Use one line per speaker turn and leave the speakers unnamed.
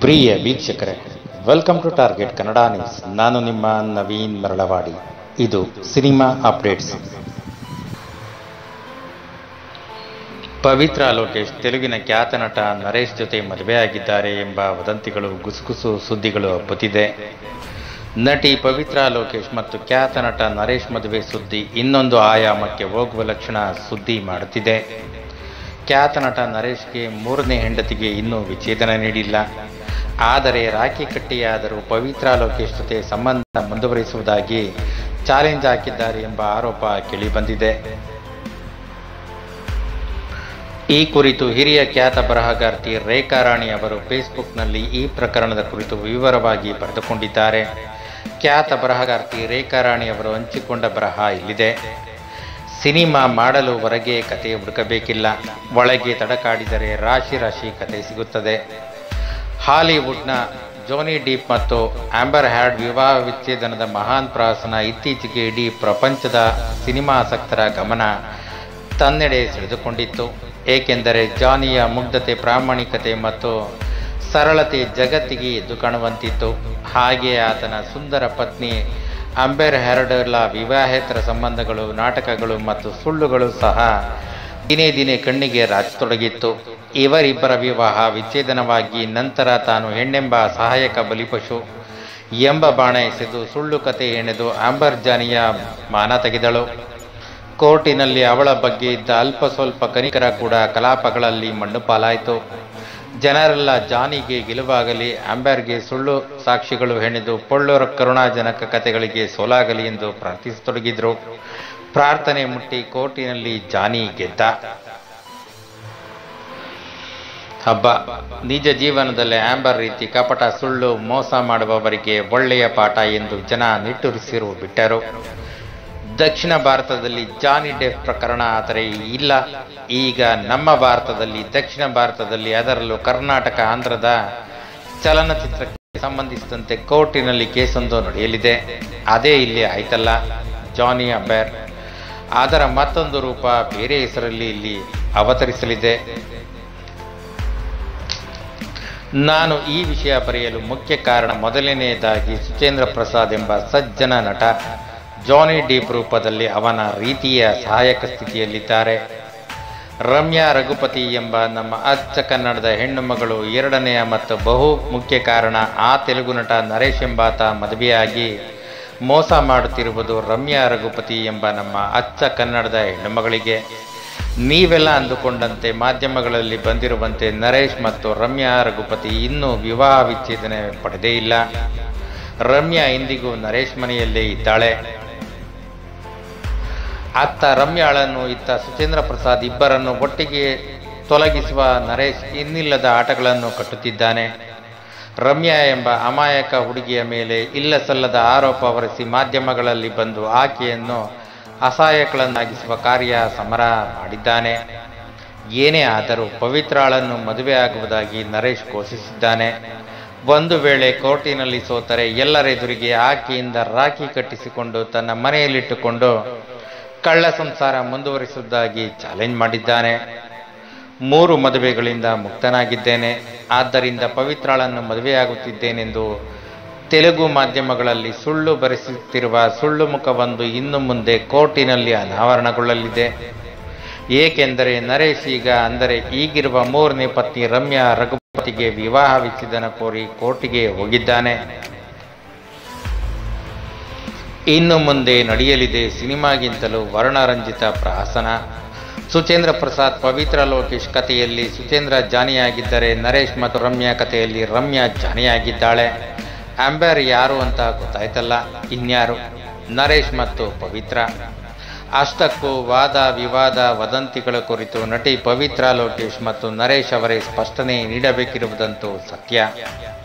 ಪ್ರಿಯ ವೀಕ್ಷಕರೇ welcome to Target Kannada news ನಾನು ನಿಮ್ಮ ನವೀನ್ ಮರಳವಾಡಿ ಇದು ಸಿನಿಮಾ ಅಪ್ಡೇಟ್ಸ್ ಪವಿತ್ರ ಲೋಕೇಶ್ ತೆಲುಗಿನ ಖ್ಯಾತ ನಟ ನರೇಶ್ ಜೊತೆ ಮದುವೆಯಾಗಿದ್ದಾರೆ ಎಂಬ ವದಂತಿಗಳು ಗುಸುಗುಸು ಸುದ್ದಿಗಳು ಹಬ್ಬುತ್ತಿದೆ ನಟಿ ಪವಿತ್ರ ಲೋಕೇಶ್ ಮತ್ತು ಖ್ಯಾತ ನಟ ನರೇಶ್ ಮದುವೆ ಸುದ್ದಿ ಇನ್ನೊಂದು ಆಯಾಮಕ್ಕೆ ಹೋಗುವ ಲಕ್ಷಣ ಸುದ್ದಿ ಮಾಡುತ್ತಿದೆ ಖ್ಯಾತ ನಟ ನರೇಶ್ಗೆ ಮೂರನೇ ಹೆಂಡತಿಗೆ ಇನ್ನೂ ವಿಚ್ಛೇದನ ನೀಡಿಲ್ಲ ಆದರೆ ರಾಖಿ ಕಟ್ಟಿಯಾದರೂ ಪವಿತ್ರ ಲೋಕೇಶ್ ಜೊತೆ ಸಂಬಂಧ ಮುಂದುವರಿಸುವುದಾಗಿ ಚಾಲೆಂಜ್ ಹಾಕಿದ್ದಾರೆ ಎಂಬ ಆರೋಪ ಕೇಳಿಬಂದಿದೆ ಈ ಕುರಿತು ಹಿರಿಯ ಖ್ಯಾತ ಬರಹಗಾರ್ತಿ ರೇಖಾ ರಾಣಿ ಅವರು ಫೇಸ್ಬುಕ್ನಲ್ಲಿ ಈ ಪ್ರಕರಣದ ಕುರಿತು ವಿವರವಾಗಿ ಬರೆದುಕೊಂಡಿದ್ದಾರೆ ಖ್ಯಾತ ಬರಹಗಾರ್ತಿ ರೇಖಾ ರಾಣಿ ಅವರು ಹಂಚಿಕೊಂಡ ಬರಹ ಇಲ್ಲಿದೆ ಸಿನಿಮಾ ಮಾಡಲು ಹೊರಗೆ ಕತೆ ಹುಡುಕಬೇಕಿಲ್ಲ ಒಳಗೆ ತಡಕಾಡಿದರೆ ರಾಶಿ ರಾಶಿ ಕತೆ ಸಿಗುತ್ತದೆ ಹಾಲಿವುಡ್ನ ಜೋನಿ ಡೀಪ್ ಮತ್ತು ಆಂಬರ್ ಹ್ಯಾಡ್ ವಿವಾಹ ವಿಚ್ಛೇದನದ ಮಹಾನ್ ಪ್ರಹಸನ ಇತ್ತೀಚೆಗೆ ಇಡೀ ಪ್ರಪಂಚದ ಸಿನಿಮಾಸಕ್ತರ ಗಮನ ತನ್ನೆಡೆ ಸೆಳೆದುಕೊಂಡಿತ್ತು ಏಕೆಂದರೆ ಜಾನಿಯ ಮುಗ್ಧತೆ ಪ್ರಾಮಾಣಿಕತೆ ಮತ್ತು ಸರಳತೆ ಜಗತ್ತಿಗೆ ಎದ್ದು ಕಾಣುವಂತಿತ್ತು ಹಾಗೆಯೇ ಆತನ ಸುಂದರ ಪತ್ನಿ ಅಂಬೆರ್ ಹೆರಡಲ ವಿವಾಹೇತರ ಸಂಬಂಧಗಳು ನಾಟಕಗಳು ಮತ್ತು ಸುಳ್ಳುಗಳು ಸಹ ದಿನೇ ದಿನೇ ಕಣ್ಣಿಗೆ ರಾಚತೊಡಗಿತ್ತು ಇವರಿಬ್ಬರ ವಿವಾಹ ವಿಚ್ಛೇದನವಾಗಿ ನಂತರ ತಾನು ಹೆಣ್ಣೆಂಬ ಸಹಾಯಕ ಬಲಿಪಶು ಎಂಬ ಬಾಣ ಎಸೆದು ಸುಳ್ಳು ಕತೆ ಹೆಣೆದು ಆಂಬರ್ ಜಾನಿಯ ಮಾನ ತೆಗೆದಳು ಕೋರ್ಟಿನಲ್ಲಿ ಅವಳ ಬಗ್ಗೆ ಇದ್ದ ಅಲ್ಪ ಸ್ವಲ್ಪ ಕನಿಕರ ಕೂಡ ಕಲಾಪಗಳಲ್ಲಿ ಮಣ್ಣು ಪಾಲಾಯಿತು ಜನರೆಲ್ಲ ಜಾನಿಗೆ ಗೆಲುವಾಗಲಿ ಅಂಬರ್ಗೆ ಸುಳ್ಳು ಸಾಕ್ಷಿಗಳು ಹೆಣೆದು ಪೊಳ್ಳೊರ ಕರುಣಾಜನಕ ಕಥೆಗಳಿಗೆ ಸೋಲಾಗಲಿ ಎಂದು ಪ್ರಾರ್ಥಿಸತೊಡಗಿದ್ರು ಪ್ರಾರ್ಥನೆ ಮುಟ್ಟಿ ಕೋರ್ಟಿನಲ್ಲಿ ಜಾನಿ ಗೆದ್ದ ಹಬ್ಬ ನಿಜ ಜೀವನದಲ್ಲಿ ಆಂಬರ್ ರೀತಿ ಕಪಟ ಸುಳ್ಳು ಮೋಸ ಮಾಡುವವರಿಗೆ ಒಳ್ಳೆಯ ಪಾಠ ಎಂದು ಜನ ನಿಟ್ಟುರಿಸಿರು ಬಿಟ್ಟರು ದಕ್ಷಿಣ ಭಾರತದಲ್ಲಿ ಜಾನಿ ಡೆಫ್ ಪ್ರಕರಣ ಆದರೆ ಇಲ್ಲ ಈಗ ನಮ್ಮ ಭಾರತದಲ್ಲಿ ದಕ್ಷಿಣ ಭಾರತದಲ್ಲಿ ಅದರಲ್ಲೂ ಕರ್ನಾಟಕ ಆಂಧ್ರದ ಚಲನಚಿತ್ರಕ್ಕೆ ಸಂಬಂಧಿಸಿದಂತೆ ಕೋರ್ಟಿನಲ್ಲಿ ಕೇಸೊಂದು ನಡೆಯಲಿದೆ ಅದೇ ಇಲ್ಲಿ ಆಯ್ತಲ್ಲ ಜಾನಿ ಅಂಬೇರ್ ಅದರ ಮತ್ತೊಂದು ರೂಪ ಬೇರೆ ಹೆಸರಲ್ಲಿ ಇಲ್ಲಿ ಅವತರಿಸಲಿದೆ ನಾನು ಈ ವಿಷಯ ಬರೆಯಲು ಮುಖ್ಯ ಕಾರಣ ಮೊದಲನೆಯದಾಗಿ ಸುಚೇಂದ್ರ ಪ್ರಸಾದ್ ಎಂಬ ಸಜ್ಜನ ನಟ ಜಾನಿ ಡೀಪ್ ರೂಪದಲ್ಲಿ ಅವನ ರೀತಿಯ ಸಹಾಯಕ ಸ್ಥಿತಿಯಲ್ಲಿದ್ದಾರೆ ರಮ್ಯಾ ರಘುಪತಿ ಎಂಬ ನಮ್ಮ ಅಚ್ಚ ಕನ್ನಡದ ಹೆಣ್ಣು ಮಗಳು ಎರಡನೆಯ ಮತ್ತು ಬಹು ಮುಖ್ಯ ಕಾರಣ ಆ ತೆಲುಗು ನಟ ನರೇಶ್ ಎಂಬಾತ ಮದುವೆಯಾಗಿ ಮೋಸ ಮಾಡುತ್ತಿರುವುದು ರಮ್ಯಾ ರಘುಪತಿ ಎಂಬ ನಮ್ಮ ಅಚ್ಚ ಕನ್ನಡದ ಹೆಣ್ಣುಮಗಳಿಗೆ ನೀವೆಲ್ಲ ಅಂದುಕೊಂಡಂತೆ ಮಾಧ್ಯಮಗಳಲ್ಲಿ ಬಂದಿರುವಂತೆ ನರೇಶ್ ಮತ್ತು ರಮ್ಯಾ ರಘುಪತಿ ಇನ್ನೂ ವಿವಾಹ ವಿಚ್ಛೇದನ ಪಡೆದೇ ಇಲ್ಲ ರಮ್ಯಾ ಇಂದಿಗೂ ನರೇಶ್ ಮನೆಯಲ್ಲೇ ಇದ್ದಾಳೆ ಅತ್ತ ರಮ್ಯಾಳನ್ನು ಇತ್ತ ಸುಚೇಂದ್ರ ಪ್ರಸಾದ್ ಇಬ್ಬರನ್ನು ಒಟ್ಟಿಗೆ ತೊಲಗಿಸುವ ನರೇಶ್ ಇನ್ನಿಲ್ಲದ ಆಟಗಳನ್ನು ಕಟ್ಟುತ್ತಿದ್ದಾನೆ ರಮ್ಯಾ ಎಂಬ ಅಮಾಯಕ ಹುಡುಗಿಯ ಮೇಲೆ ಇಲ್ಲ ಸಲ್ಲದ ಆರೋಪ ಹೊರಿಸಿ ಮಾಧ್ಯಮಗಳಲ್ಲಿ ಬಂದು ಆಕೆಯನ್ನು ಅಸಹಾಯಕಳನ್ನಾಗಿಸುವ ಕಾರ್ಯ ಸಮರ ಮಾಡಿದ್ದಾನೆ ಏನೇ ಆದರೂ ಪವಿತ್ರಾಳನ್ನು ಮದುವೆಯಾಗುವುದಾಗಿ ನರೇಶ್ ಘೋಷಿಸಿದ್ದಾನೆ ಒಂದು ವೇಳೆ ಕೋರ್ಟಿನಲ್ಲಿ ಸೋತರೆ ಎಲ್ಲರೆದುರಿಗೆ ಆಕೆಯಿಂದ ರಾಖಿ ಕಟ್ಟಿಸಿಕೊಂಡು ತನ್ನ ಮನೆಯಲ್ಲಿಟ್ಟುಕೊಂಡು ಕಳ್ಳ ಸಂಸಾರ ಮುಂದುವರಿಸುವುದಾಗಿ ಚಾಲೆಂಜ್ ಮಾಡಿದ್ದಾನೆ ಮೂರು ಮದುವೆಗಳಿಂದ ಮುಕ್ತನಾಗಿದ್ದೇನೆ ಆದ್ದರಿಂದ ಪವಿತ್ರಾಳನ್ನು ಮದುವೆಯಾಗುತ್ತಿದ್ದೇನೆಂದು ತೆಲುಗು ಮಾಧ್ಯಮಗಳಲ್ಲಿ ಸುಳ್ಳು ಬರೆಸುತ್ತಿರುವ ಸುಳ್ಳು ಮುಖವೊಂದು ಇನ್ನು ಮುಂದೆ ಕೋರ್ಟಿನಲ್ಲಿ ಅನಾವರಣಗೊಳ್ಳಲಿದೆ ಏಕೆಂದರೆ ನರೇಶ್ ಈಗ ಅಂದರೆ ಈಗಿರುವ ಮೂರನೇ ಪತ್ನಿ ರಮ್ಯಾ ರಘುಪತಿಗೆ ವಿವಾಹ ವಿಚ್ಛೇದನ ಕೋರಿ ಕೋರ್ಟಿಗೆ ಹೋಗಿದ್ದಾನೆ ಇನ್ನು ಮುಂದೆ ನಡೆಯಲಿದೆ ಸಿನಿಮಾಗಿಂತಲೂ ವರ್ಣರಂಜಿತ ಪ್ರಹಸನ ಸುಚೇಂದ್ರ ಪ್ರಸಾದ್ ಪವಿತ್ರ ಲೋಕೇಶ್ ಕಥೆಯಲ್ಲಿ ಸುಚೇಂದ್ರ ಜಾನಿಯಾಗಿದ್ದರೆ ನರೇಶ್ ಮತ್ತು ರಮ್ಯಾ ಕಥೆಯಲ್ಲಿ ರಮ್ಯಾ ಜಾನಿಯಾಗಿದ್ದಾಳೆ ಅಂಬರ್ ಯಾರು ಅಂತ ಗೊತ್ತಾಯ್ತಲ್ಲ ಇನ್ಯಾರು ನರೇಶ್ ಮತ್ತು ಪವಿತ್ರ ಅಷ್ಟಕ್ಕೂ ವಾದ ವಿವಾದ ವದಂತಿಗಳ ಕುರಿತು ನಟಿ ಪವಿತ್ರ ಲೋಕೇಶ್ ಮತ್ತು ನರೇಶ್ ಅವರೇ ಸ್ಪಷ್ಟನೆ ನೀಡಬೇಕಿರುವುದಂತೂ ಸತ್ಯ